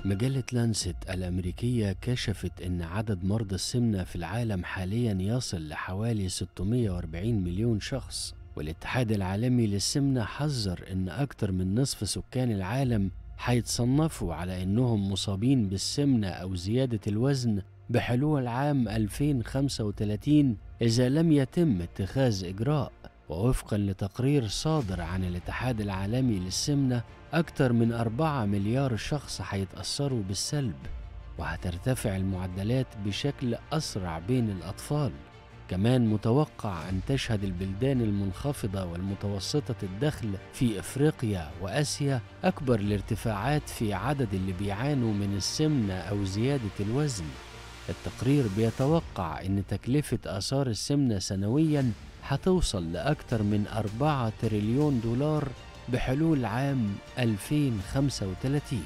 مجلة لانست الأمريكية كشفت أن عدد مرضى السمنة في العالم حاليا يصل لحوالي 640 مليون شخص والاتحاد العالمي للسمنة حذر أن أكثر من نصف سكان العالم هيتصنفوا على أنهم مصابين بالسمنة أو زيادة الوزن بحلول عام 2035 إذا لم يتم اتخاذ إجراء ووفقا لتقرير صادر عن الاتحاد العالمي للسمنة أكثر من أربعة مليار شخص هيتأثروا بالسلب وهترتفع المعدلات بشكل أسرع بين الأطفال كمان متوقع أن تشهد البلدان المنخفضة والمتوسطة الدخل في إفريقيا وآسيا أكبر الارتفاعات في عدد اللي بيعانوا من السمنة أو زيادة الوزن التقرير بيتوقع أن تكلفة آثار السمنة سنوياً هتوصل لأكثر من 4 تريليون دولار بحلول عام 2035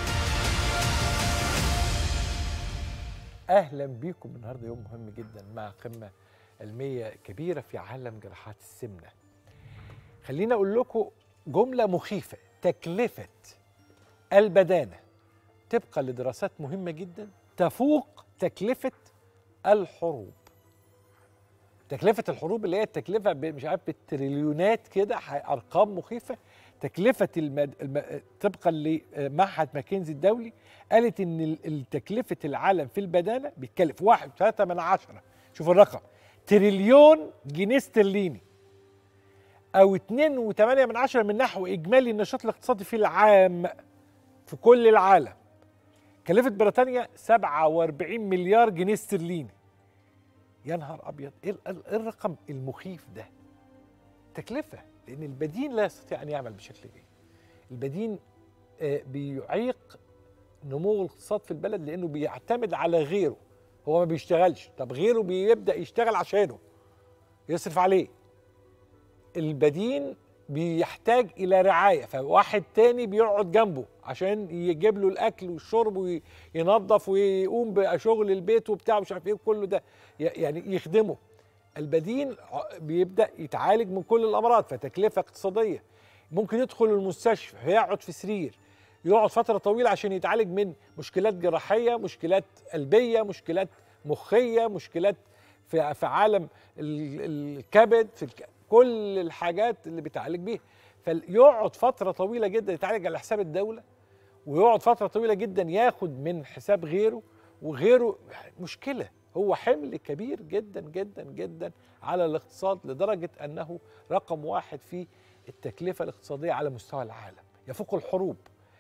اهلا بيكم النهارده يوم مهم جدا مع قمه علميه كبيره في عالم جراحات السمنه خليني اقول لكم جمله مخيفه تكلفه البدانه طبقا لدراسات مهمه جدا تفوق تكلفه الحروب تكلفة الحروب اللي هي التكلفة ب- مش عارف بالتريليونات كده ح- أرقام مخيفة تكلفة المد... الم... طبقا لمعهد ماكنزي الدولي قالت إن ال- ال- تكلفة العالم في البدانة بيتكلف واحد ثلاثة من عشرة شوف الرقم تريليون جنيه استرليني أو اتنين وتمانية من عشرة من نحو إجمالي النشاط الاقتصادي في العام في كل العالم كلفت بريطانيا 47 مليار جنيه استرليني يا نهار ابيض ايه ال- ال- إيه الرقم المخيف ده تكلفه لان البدين لا يستطيع ان يعمل بشكل جيد البدين آه، بيعيق نمو الاقتصاد في البلد لانه بيعتمد على غيره هو ما بيشتغلش طب غيره بيبدا يشتغل عشانه يصرف عليه البدين بيحتاج الى رعايه فواحد تاني بيقعد جنبه عشان يجيب له الاكل والشرب وينظف ويقوم بشغل البيت وبتاع مش عارف ايه كله ده ي- يعني يخدمه البدين ع- بيبدا يتعالج من كل الامراض فتكلفه اقتصاديه ممكن يدخل المستشفى فيقعد في سرير يقعد فتره طويله عشان يتعالج من مشكلات جراحيه مشكلات قلبيه مشكلات مخيه مشكلات في في عالم ال- الكبد في الك... كل الحاجات اللي بيتعالج بيها فيقعد فتره طويله جدا يتعالج على حساب الدوله ويقعد فتره طويله جدا ياخد من حساب غيره وغيره مشكله هو حمل كبير جدا جدا جدا على الاقتصاد لدرجه انه رقم واحد في التكلفه الاقتصاديه على مستوى العالم يفوق الحروب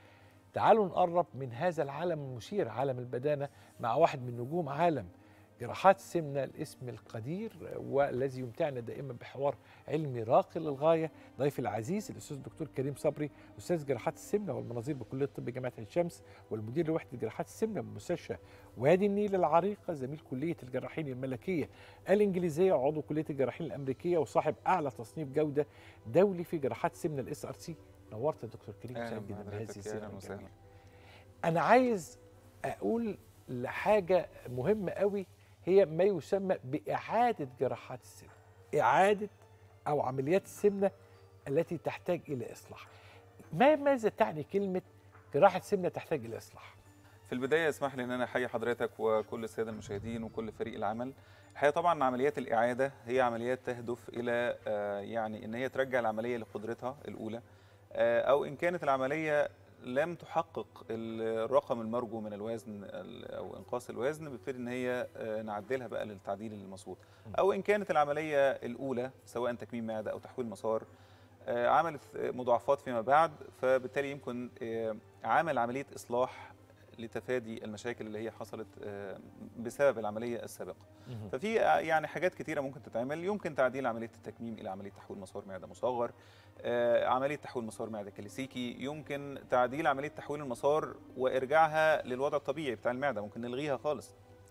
تعالوا نقرب من هذا العالم المثير عالم البدانه مع واحد من نجوم عالم جراحات السمنه الاسم القدير والذي يمتعنا دائما بحوار علمي راقي للغايه ضيفي العزيز الاستاذ الدكتور كريم صبري استاذ جراحات السمنه والمناظير بكليه الطب جامعه عين شمس والمدير لوحده جراحات السمنه بمستشفى وادي النيل العريقه زميل كليه الجراحين الملكيه الانجليزيه وعضو كليه الجراحين الامريكيه وصاحب اعلى تصنيف جوده دولي في جراحات السمنه الاس ار سي نورت يا دكتور كريم اهلا سعيد جدا بهذه بحضرتك يا الزياره اهلا وسهلا الجميله انا عايز اقول لحاجه مهمه قوي هي ما يسمى باعاده جراحات السمنه اعاده او عمليات السمنه التي تحتاج الى اصلاح ما ماذا تعني كلمه جراحه سمنه تحتاج الى اصلاح في البدايه اسمح لي ان انا احيي حضرتك وكل الساده المشاهدين وكل فريق العمل الحقيقه طبعا عمليات الاعاده هي عمليات تهدف الى آه، يعني ان هي ترجع العمليه لقدرتها الاولى آه، او ان كانت العمليه لم تحقق الرقم المرجو من الوزن ال- او انقاص الوزن بتبتدي ان هي آه، نعدلها بقى للتعديل المظبوط او ان كانت العمليه الاولى سواء تكميم معده او تحويل مسار آه، عملت مضاعفات فيما بعد فبالتالي يمكن آه، عمل عمليه اصلاح لتفادي المشاكل اللي هي حصلت آه، بسبب العمليه السابقه ففي آه، يعني حاجات كتيره ممكن تتعمل يمكن تعديل عمليه التكميم الى عمليه تحويل مسار معده مصغر آه، عمليه تحويل مسار معده كلاسيكي يمكن تعديل عمليه تحويل المسار وارجاعها للوضع الطبيعي بتاع المعده ممكن نلغيها خالص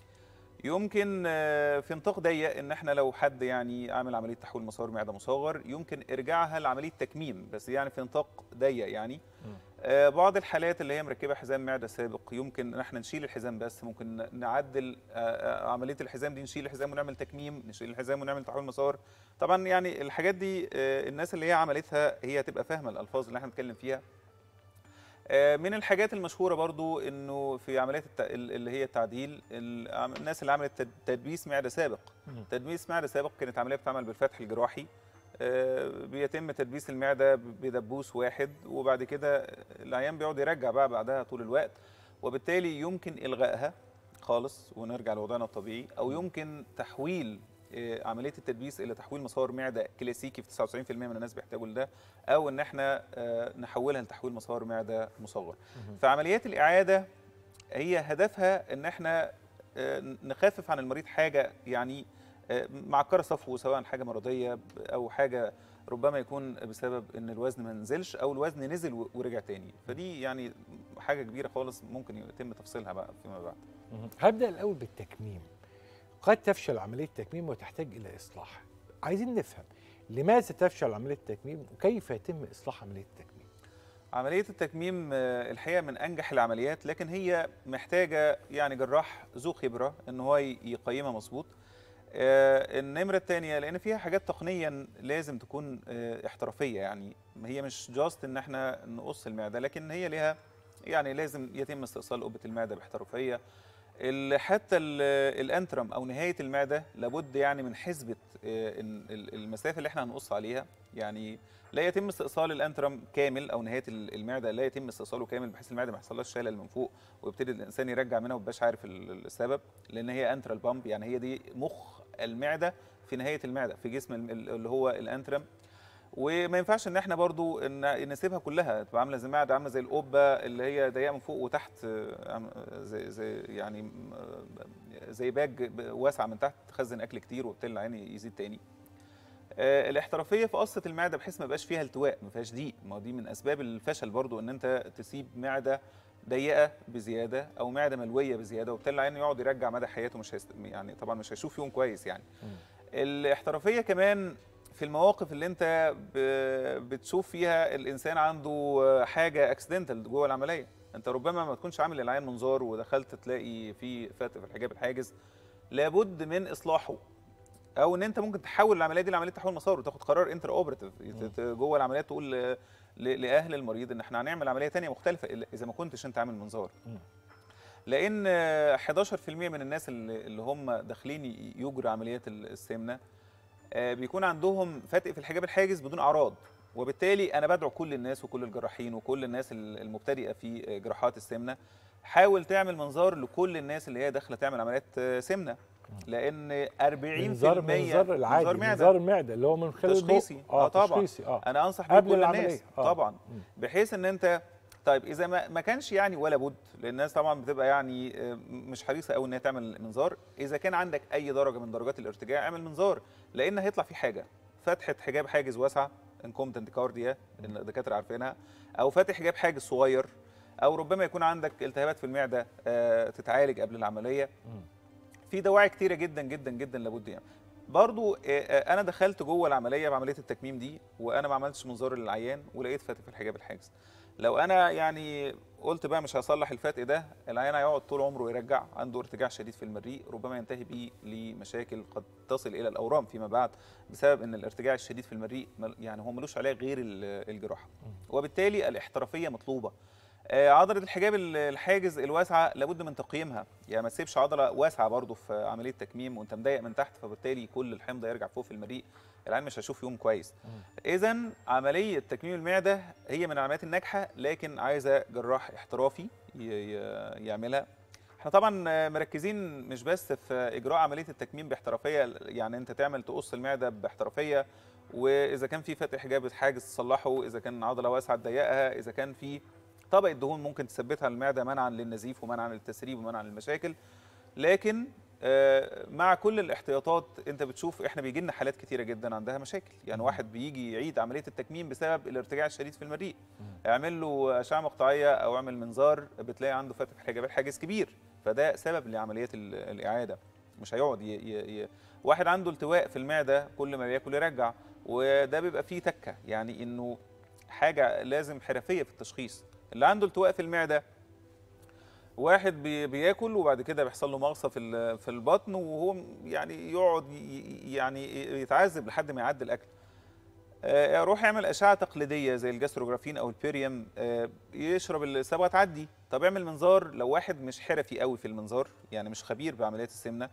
يمكن آه، في نطاق ضيق ان احنا لو حد يعني عامل عمليه تحويل مسار معده مصغر يمكن ارجاعها لعمليه تكميم بس يعني في نطاق ضيق يعني آه، بعض الحالات اللي هي مركبه حزام معده سابق يمكن ان احنا نشيل الحزام بس ممكن نعدل آه، آه، عمليه الحزام دي نشيل الحزام ونعمل تكميم نشيل الحزام ونعمل تحويل مسار طبعا يعني الحاجات دي آه، الناس اللي هي عملتها هي هتبقى فاهمه الالفاظ اللي احنا بنتكلم فيها آه، من الحاجات المشهوره برضو انه في عمليات الت... اللي هي التعديل ال- الناس اللي عملت تد- تدبيس معده سابق مم. تدبيس معده سابق كانت عمليه بتعمل بالفتح الجراحي آه، بيتم تدبيس المعده بدبوس واحد وبعد كده العيان بيقعد يرجع بقى بعدها طول الوقت وبالتالي يمكن الغائها خالص ونرجع لوضعنا الطبيعي او يمكن تحويل آه، عمليه التدبيس الى تحويل مسار معده كلاسيكي في 99% من الناس بيحتاجوا لده او ان احنا آه، نحولها لتحويل مسار معده مصغر مهم. فعمليات الاعاده هي هدفها ان احنا آه، نخفف عن المريض حاجه يعني آه، معكره صفوه سواء حاجه مرضيه ب- او حاجه ربما يكون بسبب ان الوزن ما نزلش او الوزن نزل و- ورجع تاني فدي يعني حاجه كبيره خالص ممكن يتم تفصيلها بقى فيما بعد مهم. هبدا الاول بالتكميم قد تفشل عمليه التكميم وتحتاج الى اصلاح عايزين نفهم لماذا تفشل عمليه التكميم وكيف يتم اصلاح عمليه التكميم عملية التكميم آه، الحقيقة من أنجح العمليات لكن هي محتاجة يعني جراح ذو خبرة إن هو ي- يقيمها مظبوط. آه، النمرة الثانية لأن فيها حاجات تقنيا لازم تكون آه، احترافية يعني هي مش جاست إن إحنا نقص المعدة لكن هي ليها يعني لازم يتم استئصال قبة المعدة باحترافية. ال- حتى ال- الانترم او نهايه المعده لابد يعني من حسبه آه، إن ال- المسافه اللي احنا هنقص عليها يعني لا يتم استئصال الانترم كامل او نهايه ال- المعده لا يتم استئصاله كامل بحيث المعده ما يحصلهاش شلل من فوق ويبتدي الانسان يرجع منها ومبقاش عارف ال- السبب لان هي انترال بامب يعني هي دي مخ المعده في نهايه المعده في جسم الم- ال- اللي هو الانترم وما ينفعش ان احنا برضو ان نسيبها كلها تبقى عامله زي المعده عامله زي القبه اللي هي ضيقه من فوق وتحت آه، عم- زي زي يعني آه، زي باج واسعه من تحت تخزن اكل كتير وبالتالي العين يزيد تاني آه، الاحترافيه في قصه المعده بحيث ما يبقاش فيها التواء ما فيهاش ضيق ما هو دي من اسباب الفشل برضو ان انت تسيب معده ضيقه بزياده او معده ملويه بزياده وبالتالي العين يقعد يرجع مدى حياته مش هيست... يعني طبعا مش هيشوف يوم كويس يعني الاحترافيه كمان في المواقف اللي انت ب- بتشوف فيها الانسان عنده حاجه اكسيدنتال جوه العمليه انت ربما ما تكونش عامل للعين منظار ودخلت تلاقي في فتق في الحجاب الحاجز لابد من اصلاحه او ان انت ممكن تحول العمليه دي لعمليه تحويل مسار وتاخد قرار انتر اوبراتيف جوه العمليات تقول ل- ل- لاهل المريض ان احنا هنعمل عمليه تانية مختلفه إلا اذا ما كنتش انت عامل منظار مم. لان آه، 11% من الناس اللي اللي هم داخلين ي- يجروا عمليات ال- السمنه آه، بيكون عندهم فتق في الحجاب الحاجز بدون اعراض وبالتالي انا بدعو كل الناس وكل الجراحين وكل الناس ال- المبتدئه في آه، جراحات السمنه حاول تعمل منظار لكل الناس اللي هي داخله تعمل عمليات آه، سمنه لان 40% منظار منظار العادي منظار معدة. منظار المعده اللي هو من خلال البق. تشخيصي. آه طبعاً. تشخيصي اه انا انصح بيه قبل كل العملية. الناس آه. طبعا مم. بحيث ان انت طيب اذا ما ما كانش يعني ولا بد لان الناس طبعا بتبقى يعني آه، مش حريصه قوي ان هي تعمل منظار اذا كان عندك اي درجه من درجات الارتجاع اعمل منظار لان هيطلع فيه حاجه فتحه حجاب حاجز واسعه انكومتنت كارديا الدكاتره عارفينها او فاتح حجاب حاجز صغير او ربما يكون عندك التهابات في المعده آه، تتعالج قبل العمليه مم. في دواعي كتيره جدا جدا جدا لابد يعني برضو آه، آه، انا دخلت جوه العمليه بعمليه التكميم دي وانا ما عملتش منظار للعيان ولقيت فاتح في الحجاب الحاجز لو انا يعني قلت بقى مش هصلح الفتق ده العيان هيقعد طول عمره يرجع عنده ارتجاع شديد في المريء ربما ينتهي بيه لمشاكل قد تصل الى الاورام فيما بعد بسبب ان الارتجاع الشديد في المريء مل- يعني هو ملوش علاج غير ال- الجراحه وبالتالي الاحترافيه مطلوبه آه، عضله الحجاب ال- الحاجز الواسعه لابد من تقييمها يعني ما تسيبش عضله واسعه برضو في عمليه تكميم وانت مضايق من تحت فبالتالي كل الحمض يرجع فوق في المريء العين مش هيشوف يوم كويس اذا عمليه تكميم المعده هي من العمليات الناجحه لكن عايزه جراح احترافي ي- ي- يعملها احنا طبعا آه، مركزين مش بس في اجراء عمليه التكميم باحترافيه يعني انت تعمل تقص المعده باحترافيه واذا كان في فتح حجاب حاجز تصلحه اذا كان عضله واسعه تضيقها اذا كان في طبقه دهون ممكن تثبتها المعده منعا للنزيف ومنعا للتسريب ومنعا للمشاكل لكن آه، مع كل الاحتياطات انت بتشوف احنا بيجي لنا حالات كتيره جدا عندها مشاكل يعني واحد بيجي يعيد عمليه التكميم بسبب الارتجاع الشديد في المريء اعمل له اشعه مقطعيه او اعمل منظار بتلاقي عنده فتح حجاب حاجز كبير فده سبب لعمليات ال- الاعاده مش هيقعد ي... ي... ي... واحد عنده التواء في المعده كل ما بياكل يرجع وده بيبقى فيه تكه يعني انه حاجه لازم حرفيه في التشخيص اللي عنده التواء في المعده واحد بي بياكل وبعد كده بيحصل له مغصه في ال- في البطن وهو يعني يقعد ي- يعني يتعذب لحد ما يعدي الاكل آه، روح اعمل اشعه تقليديه زي الجاستروجرافين او البيريم آه، يشرب الصبغه تعدي طب اعمل منظار لو واحد مش حرفي قوي في المنظار يعني مش خبير بعمليات السمنه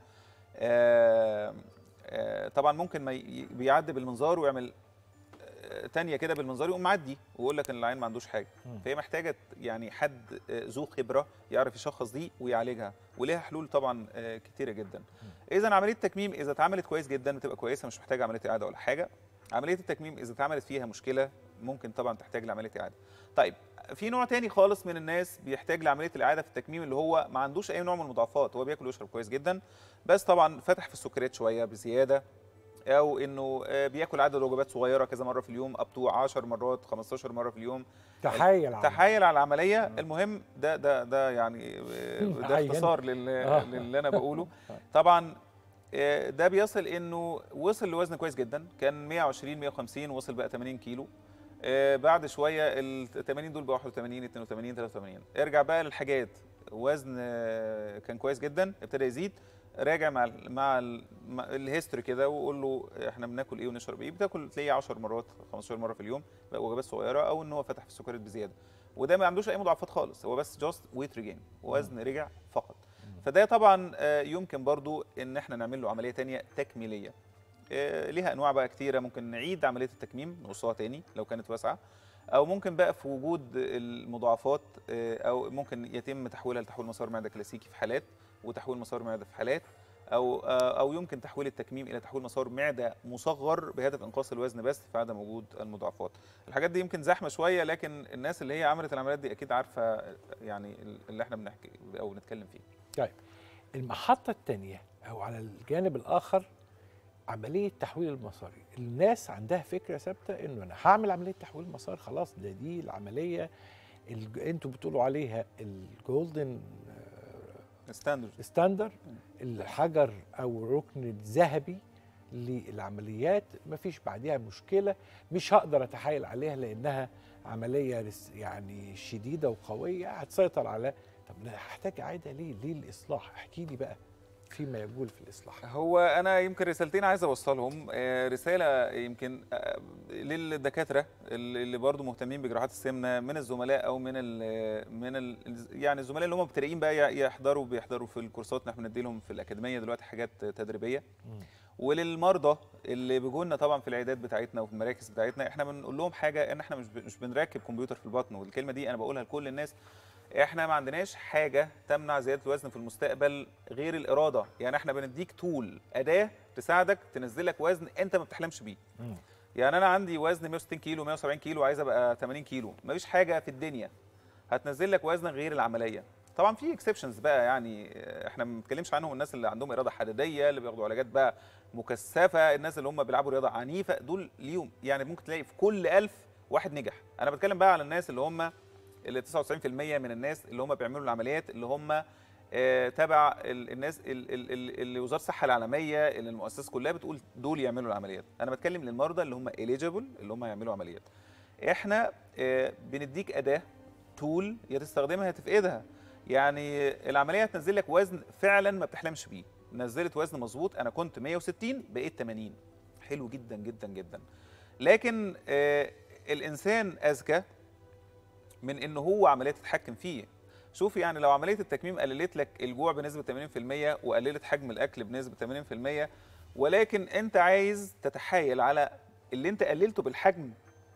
آه، آه، طبعا ممكن ما ي- بيعدي بالمنظار ويعمل آه، تانية كده بالمنظار يقوم معدي ويقول لك ان العين ما عندوش حاجه مم. فهي محتاجه يعني حد آه، ذو خبره يعرف يشخص دي ويعالجها وليها حلول طبعا آه، كتيره جدا اذا عمليه التكميم اذا اتعملت كويس جدا بتبقى كويسه مش محتاجه عمليه اعاده ولا حاجه عمليه التكميم اذا اتعملت فيها مشكله ممكن طبعا تحتاج لعمليه اعاده طيب في نوع تاني خالص من الناس بيحتاج لعمليه الاعاده في التكميم اللي هو ما عندوش اي نوع من المضاعفات هو بياكل ويشرب كويس جدا بس طبعا فتح في السكريات شويه بزياده او انه آه، بياكل عدد وجبات صغيره كذا مره في اليوم اب تو 10 مرات 15 مره في اليوم تحايل على تحايل على العمليه المهم ده ده ده يعني آه، ده عين. اختصار لل- آه. للي انا بقوله طبعا آه، ده بيصل انه وصل لوزن كويس جدا كان 120 150 وصل بقى 80 كيلو آه، بعد شويه ال 80 دول بقى 81 82 83 ارجع بقى للحاجات وزن آه، كان كويس جدا ابتدى يزيد راجع مع ال مع, ال مع الهيستوري كده وقول له احنا بناكل ايه ونشرب ايه بتاكل تلاقيه 10 مرات 15 مره في اليوم بقى وجبات صغيره او ان هو فتح في السكريات بزياده وده ما عندوش اي مضاعفات خالص هو بس جاست ويت ريجين وزن رجع فقط فده طبعا آه، يمكن برضو ان احنا نعمل له عمليه تانية تكميليه آه، ليها انواع بقى كتيره ممكن نعيد عمليه التكميم نقصها تاني لو كانت واسعه او ممكن بقى في وجود المضاعفات آه، او ممكن يتم تحويلها لتحويل مسار معده كلاسيكي في حالات وتحويل مسار معده في حالات او آه، او يمكن تحويل التكميم الى تحويل مسار معده مصغر بهدف انقاص الوزن بس في عدم وجود المضاعفات الحاجات دي يمكن زحمه شويه لكن الناس اللي هي عملت العمليات دي اكيد عارفه يعني اللي احنا بنحكي او نتكلم فيه طيب المحطة الثانية أو على الجانب الآخر عملية تحويل المساري الناس عندها فكرة ثابتة إنه أنا هعمل عملية تحويل مسار خلاص ده دي العملية الج- أنتوا بتقولوا عليها الجولدن ستاندرد ستاندر الحجر أو الركن الذهبي للعمليات مفيش بعدها مشكلة مش هقدر أتحايل عليها لأنها عملية رس- يعني شديدة وقوية هتسيطر على طب لا هحتاج إعادة ليه؟ ليه الإصلاح؟ احكي لي بقى فيما يقول في الإصلاح هو انا يمكن رسالتين عايز اوصلهم آه، رساله يمكن آه، للدكاتره اللي اللي برضو مهتمين بجراحات السمنه من الزملاء او من ال من ال يعني الزملاء اللي هم مبتدئين بقى ي- يحضروا بيحضروا في الكورسات اللي احنا بندي لهم في الاكاديميه دلوقتي حاجات تدريبيه وللمرضى اللي بيجوا لنا طبعا في العيادات بتاعتنا وفي المراكز بتاعتنا احنا بنقول لهم حاجه ان احنا مش ب- مش بنركب كمبيوتر في البطن والكلمه دي انا بقولها لكل الناس احنا ما عندناش حاجه تمنع زياده الوزن في المستقبل غير الاراده يعني احنا بنديك تول اداه تساعدك تنزل لك وزن انت ما بتحلمش بيه مم. يعني انا عندي وزن 160 كيلو 170 كيلو عايز ابقى 80 كيلو مفيش حاجه في الدنيا هتنزل لك وزن غير العمليه طبعا في اكسبشنز بقى يعني آه، احنا ما بنتكلمش عنهم الناس اللي عندهم اراده حديديه اللي بياخدوا علاجات بقى مكثفه الناس اللي هم بيلعبوا رياضه عنيفه دول ليهم يعني ممكن تلاقي في كل ألف واحد نجح انا بتكلم بقى على الناس اللي هم اللي 99% من الناس اللي هم بيعملوا العمليات اللي هم آه، تبع ال- الناس ال- ال- ال- اللي وزاره الصحه العالميه اللي المؤسسات كلها بتقول دول يعملوا العمليات انا بتكلم للمرضى اللي هم اليجيبل اللي هم يعملوا عمليات احنا آه، بنديك اداه تول يا تستخدمها يا تفقدها يعني العمليه هتنزل لك وزن فعلا ما بتحلمش بيه نزلت وزن مظبوط انا كنت 160 بقيت 80 حلو جدا جدا جدا لكن آه، الانسان اذكى من ان هو عمليه تتحكم فيه شوف يعني لو عمليه التكميم قللت لك الجوع بنسبه 80% وقللت حجم الاكل بنسبه 80% ولكن انت عايز تتحايل على اللي انت قللته بالحجم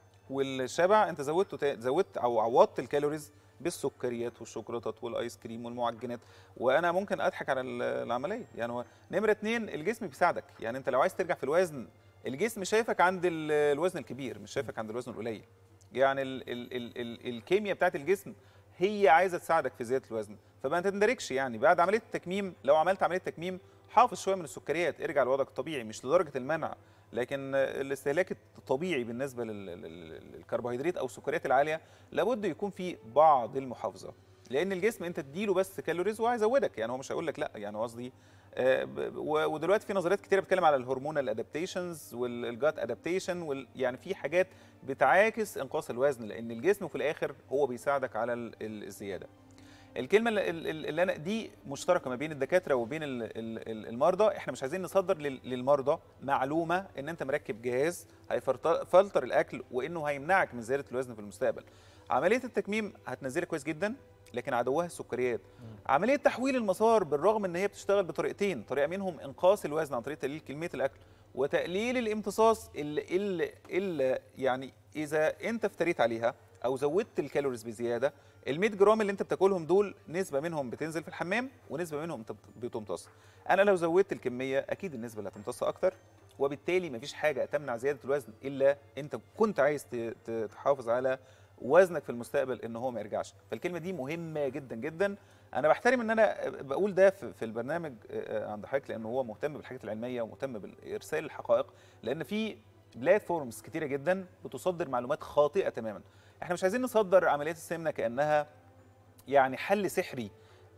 والشبع انت زودته تا- زودت او عوضت الكالوريز بالسكريات والشوكولاتات والايس كريم والمعجنات وانا ممكن اضحك على ال- العمليه يعني هو نمره اتنين الجسم بيساعدك يعني انت لو عايز ترجع في الوزن الجسم شايفك عند ال- الوزن الكبير مش شايفك عند الوزن القليل يعني ال ال ال ال الكيمياء بتاعت الجسم هي عايزه تساعدك في زياده الوزن فما تندركش يعني بعد عمليه التكميم لو عملت عمليه تكميم حافظ شويه من السكريات ارجع لوضعك الطبيعي مش لدرجه المنع لكن الاستهلاك الطبيعي بالنسبه لل- لل- للكربوهيدرات او السكريات العاليه لابد يكون في بعض المحافظه لان الجسم انت تديله بس كالوريز وهيزودك يعني هو مش هيقول لك لا يعني قصدي آه، ب- و- ودلوقتي في نظريات كتيره بتتكلم على الهرمونال ادابتيشنز والجات ادابتيشن يعني في حاجات بتعاكس انقاص الوزن لان الجسم في الاخر هو بيساعدك على ال- ال- الزياده الكلمه اللي, اللي انا دي مشتركه ما بين الدكاتره وبين ال- ال- ال- المرضى احنا مش عايزين نصدر لل- للمرضى معلومه ان انت مركب جهاز هيفلتر الاكل وانه هيمنعك من زياده الوزن في المستقبل عمليه التكميم هتنزلك كويس جدا لكن عدوها السكريات عمليه تحويل المسار بالرغم ان هي بتشتغل بطريقتين طريقه منهم انقاص الوزن عن طريق تقليل كميه الاكل وتقليل الامتصاص اللي, اللي, اللي يعني اذا انت افتريت عليها او زودت الكالوريز بزياده ال 100 جرام اللي انت بتاكلهم دول نسبه منهم بتنزل في الحمام ونسبه منهم انت بتمتص انا لو زودت الكميه اكيد النسبه اللي هتمتص اكتر وبالتالي مفيش حاجه تمنع زياده الوزن الا انت كنت عايز ت- ت- تحافظ على وزنك في المستقبل ان هو ما يرجعش فالكلمه دي مهمه جدا جدا انا بحترم ان انا بقول ده في في البرنامج آه، عند حضرتك لانه هو مهتم بالحاجات العلميه ومهتم بارسال الحقائق لان في بلاتفورمز كتيره جدا بتصدر معلومات خاطئه تماما احنا مش عايزين نصدر عمليات السمنه كانها يعني حل سحري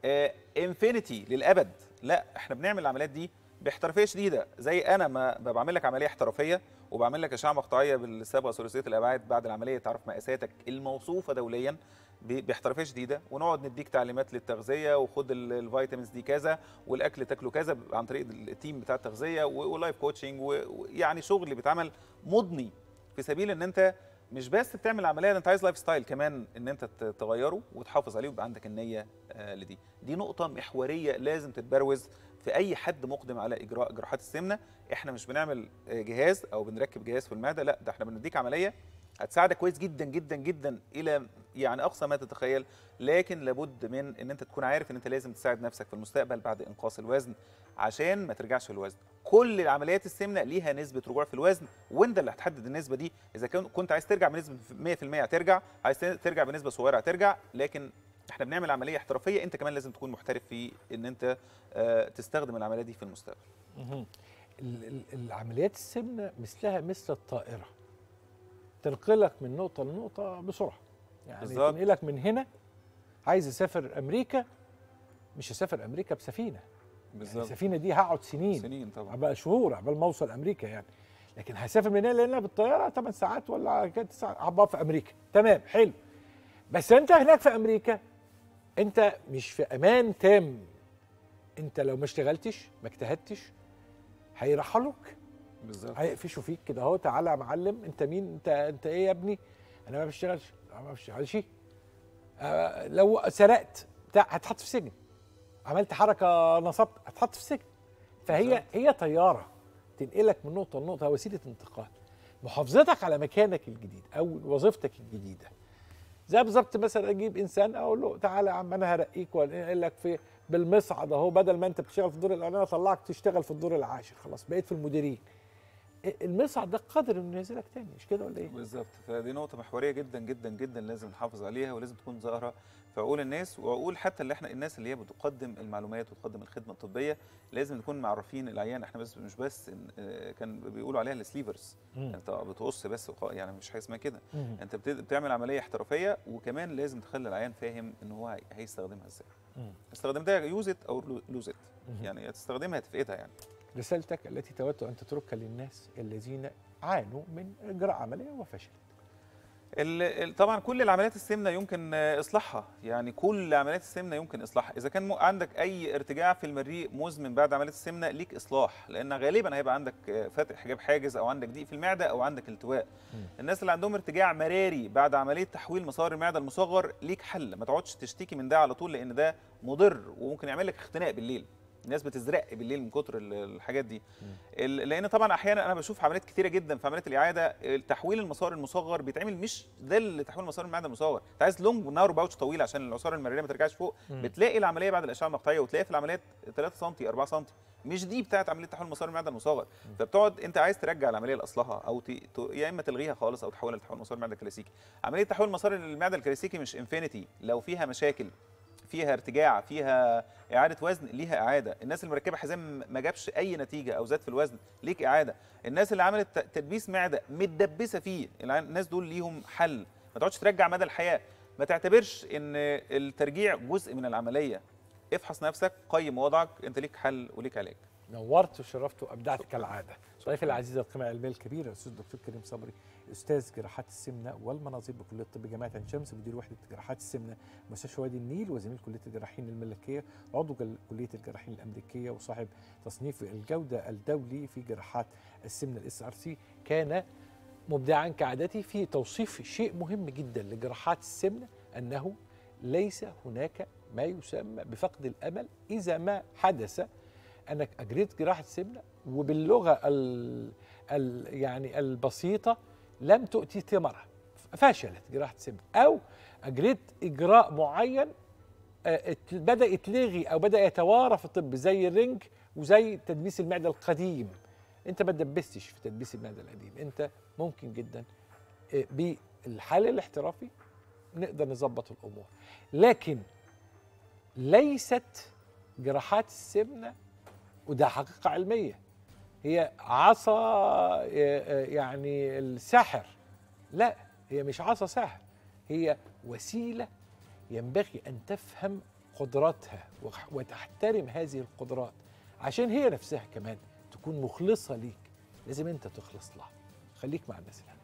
انفينيتي للابد لا احنا بنعمل العمليات دي باحترافيه شديده زي انا ما ب- بعمل لك عمليه احترافيه وبعمل لك اشعه مقطعيه بالصبغه ثلاثيه الابعاد بعد العمليه تعرف مقاساتك الموصوفه دوليا ب- باحترافيه شديده ونقعد نديك تعليمات للتغذيه وخد ال- الفيتامينز دي كذا والاكل تاكله كذا عن طريق التيم بتاع التغذيه و- ولايف كوتشنج و- ويعني شغل بيتعمل مضني في سبيل ان انت مش بس بتعمل عمليه ده انت عايز لايف ستايل كمان ان انت ت- تغيره وتحافظ عليه ويبقى عندك النيه آه، لدي دي نقطه محوريه لازم تتبروز في اي حد مقدم على اجراء جراحات السمنه احنا مش بنعمل آه، جهاز او بنركب جهاز في المعده لا ده احنا بنديك عمليه هتساعدك كويس جدا جدا جدا الى يعني اقصى ما تتخيل لكن لابد من ان انت تكون عارف ان انت لازم تساعد نفسك في المستقبل بعد انقاص الوزن عشان ما ترجعش في الوزن كل العمليات السمنه ليها نسبه رجوع في الوزن وانت اللي هتحدد النسبه دي اذا كن- كنت عايز ترجع بنسبه 100% هترجع عايز ترجع بنسبه صغيره هترجع لكن احنا بنعمل عمليه احترافيه انت كمان لازم تكون محترف في ان انت آه، تستخدم العمليه دي في المستقبل ال- ال- العمليات السمنه مثلها مثل الطائره تنقلك من نقطه لنقطه بسرعه يعني بالظبط. تنقلك من هنا عايز اسافر امريكا مش هسافر امريكا بسفينه يعني السفينه دي هقعد سنين سنين طبعا عبال شهور عبال ما اوصل امريكا يعني لكن هسافر من هنا لهنا بالطياره 8 ساعات ولا كده 9 ساعات هبقى في امريكا تمام حلو بس انت هناك في امريكا انت مش في امان تام انت لو ما اشتغلتش ما اجتهدتش هيرحلوك بالظبط هيقفشوا فيك كده اهو تعالى يا معلم انت مين انت انت ايه يا ابني انا ما بشتغلش انا ما بشتغلش آه لو سرقت بتاع هتحط في سجن عملت حركه نصبت هتحط في سجن فهي بالظبط. هي طياره تنقلك من نقطه لنقطه وسيله انتقال محافظتك على مكانك الجديد او وظيفتك الجديده زي بالظبط مثلا اجيب انسان اقول له تعالى يا عم انا هرقيك وانقل لك في بالمصعد اهو بدل ما انت بتشتغل في الدور الاولاني اطلعك تشتغل في الدور العاشر خلاص بقيت في المديرين المصعد ده قادر انه ينزلك تاني مش كده ولا ايه؟ بالظبط فدي نقطة محورية جدا جدا جدا لازم نحافظ عليها ولازم تكون ظاهرة في عقول الناس وعقول حتى اللي احنا الناس اللي هي بتقدم المعلومات وتقدم الخدمة الطبية لازم نكون معرفين العيان احنا بس مش بس إن- آه، كان بيقولوا عليها السليفرز مم. انت بتقص بس وخ- يعني مش حاجة اسمها كده مم. انت بت- بتعمل عملية احترافية وكمان لازم تخلي العيان فاهم ان هو هي- هيستخدمها ازاي مم. استخدمتها يوزت او لوزت مم. يعني تستخدمها تفقدها يعني رسالتك التي تود ان تتركها للناس الذين عانوا من اجراء عمليه وفشلت ال- ال- طبعا كل العمليات السمنه يمكن آه، اصلاحها يعني كل عمليات السمنه يمكن اصلاحها اذا كان م- عندك اي ارتجاع في المريء مزمن بعد عمليه السمنه ليك اصلاح لان غالبا هيبقى عندك آه، فتح حجاب حاجز او عندك ضيق في المعده او عندك التواء الناس اللي عندهم ارتجاع مراري بعد عمليه تحويل مسار المعده المصغر ليك حل ما تقعدش تشتكي من ده على طول لان ده مضر وممكن يعمل لك اختناق بالليل الناس بتزرق بالليل من كتر ال- الحاجات دي ال- لان طبعا احيانا انا بشوف عمليات كتيره جدا في عمليات الاعاده تحويل المسار المصغر بيتعمل مش ده اللي تحويل مسار المعده المصغر انت عايز لونج نار باوتش طويل عشان العصاره المراريه ما ترجعش فوق مم. بتلاقي العمليه بعد الاشعه المقطعيه وتلاقي في العمليات 3 سم 4 سم مش دي بتاعت عمليه تحويل مسار المعده المصغر فبتقعد انت عايز ترجع العمليه لاصلها او ت... ت... يا اما تلغيها خالص او تحولها لتحويل مسار المعده الكلاسيكي عمليه تحويل مسار المعده الكلاسيكي مش انفينيتي لو فيها مشاكل فيها ارتجاع فيها اعاده وزن ليها اعاده الناس اللي مركبه حزام ما جابش اي نتيجه او زاد في الوزن ليك اعاده الناس اللي عملت ت- تدبيس معده متدبسه فيه الع- الناس دول ليهم حل ما تقعدش ترجع مدى الحياه ما تعتبرش ان الترجيع جزء من العمليه افحص نفسك قيم وضعك انت ليك حل وليك علاج نورت وشرفت وابدعت كالعاده ضيفي العزيز القيمه العلميه الكبيره الاستاذ الدكتور كريم صبري استاذ جراحات السمنه والمناظير بكليه الطب جامعه عين شمس مدير وحده جراحات السمنه مستشفى وادي النيل وزميل كليه الجراحين الملكيه عضو جل- كليه الجراحين الامريكيه وصاحب تصنيف الجوده الدولي في جراحات السمنه الاس ار سي كان مبدعا كعادتي في توصيف شيء مهم جدا لجراحات السمنه انه ليس هناك ما يسمى بفقد الامل اذا ما حدث انك اجريت جراحه سمنه وباللغه ال ال يعني البسيطه لم تؤتي ثمرها فشلت جراحه سمنه او اجريت اجراء معين آه، ات- بدا يتلغي او بدا يتوارى في الطب زي الرنج وزي تدبيس المعده القديم انت ما تدبستش في تدبيس المعده القديم انت ممكن جدا آه، بالحل الاحترافي نقدر نظبط الامور لكن ليست جراحات السمنه وده حقيقه علميه هي عصا آه، آه، يعني الساحر لا هي مش عصا ساحر هي وسيله ينبغي ان تفهم قدراتها وح- وتحترم هذه القدرات عشان هي نفسها كمان تكون مخلصه ليك لازم انت تخلص لها خليك مع الناس الحلوة